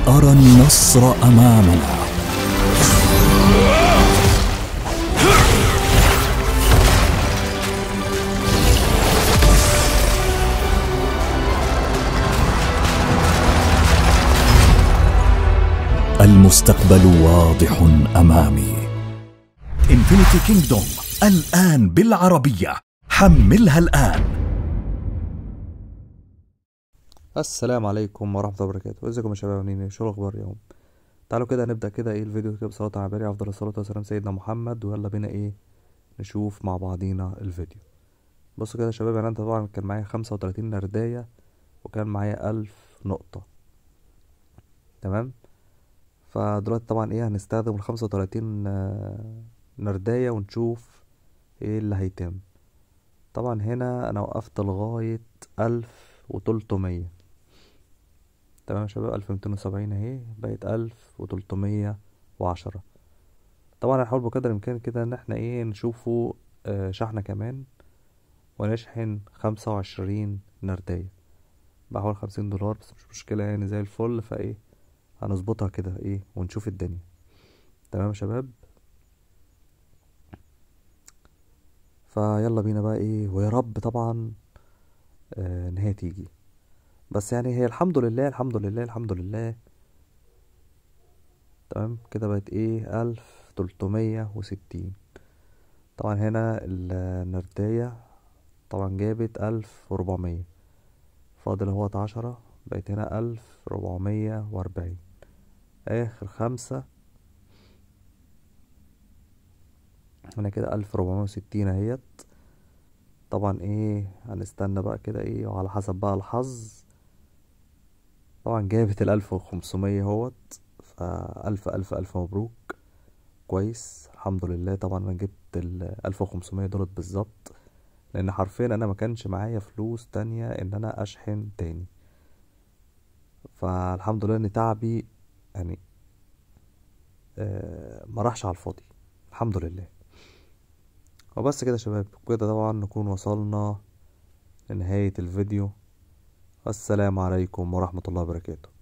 أرى النصر أمامنا المستقبل واضح أمامي انفينيتي كينجدوم الآن بالعربية حملها الآن السلام عليكم ورحمة الله وبركاته ازيكم يا شباب عاملين ايه شو الاخبار اليوم تعالوا كده نبدأ كده ايه الفيديو كده بصلاة على النبي افضل الصلاة والسلام سيدنا محمد ويلا بينا ايه نشوف مع بعضينا الفيديو بصوا كده يا شباب انا طبعا كان معايا خمسة وتلاتين نرداية وكان معايا ألف نقطة تمام فدلوقتي طبعا ايه هنستخدم الخمسة وتلاتين آه، نرداية ونشوف ايه اللي هيتم طبعا هنا انا وقفت لغاية ألف وتلتمية تمام يا شباب ألف ميتين وسبعين اهي بقت ألف وتلتمية وعشرة طبعا هنحاول بقدر الإمكان كده إن احنا ايه نشوفه آه، شحنة كمان ونشحن خمسة وعشرين نرداية بحوالي خمسين دولار بس مش مشكلة يعني زي الفل فايه هنظبطها كده ايه ونشوف الدنيا تمام يا شباب فيلا بينا بقى ايه ويا رب طبعا آه ان هي تيجي بس يعني هي الحمد لله الحمد لله الحمد لله تمام كده بقت ايه ألف تلتمية وستين طبعا هنا النرداية طبعا جابت ألف وربعمية فاضل اهوت عشرة بقت هنا ألف ربعمية وأربعين آخر خمسة هنا كده ألف ربعمية وستين اهيت طبعا ايه هنستنى بقى كده ايه وعلى حسب بقى الحظ طبعا جابت الألف وخمسمية اهوت فألف ألف ألف مبروك كويس الحمد لله طبعا انا جبت الألف وخمسمية دولار بالظبط لأن حرفيا أنا ما كانش معايا فلوس تانية إن أنا أشحن تاني فالحمد لله إن تعبي يعني آه ما راحش على الفاضي الحمد لله وبس كده يا شباب كده طبعا نكون وصلنا لنهاية الفيديو والسلام عليكم ورحمة الله وبركاته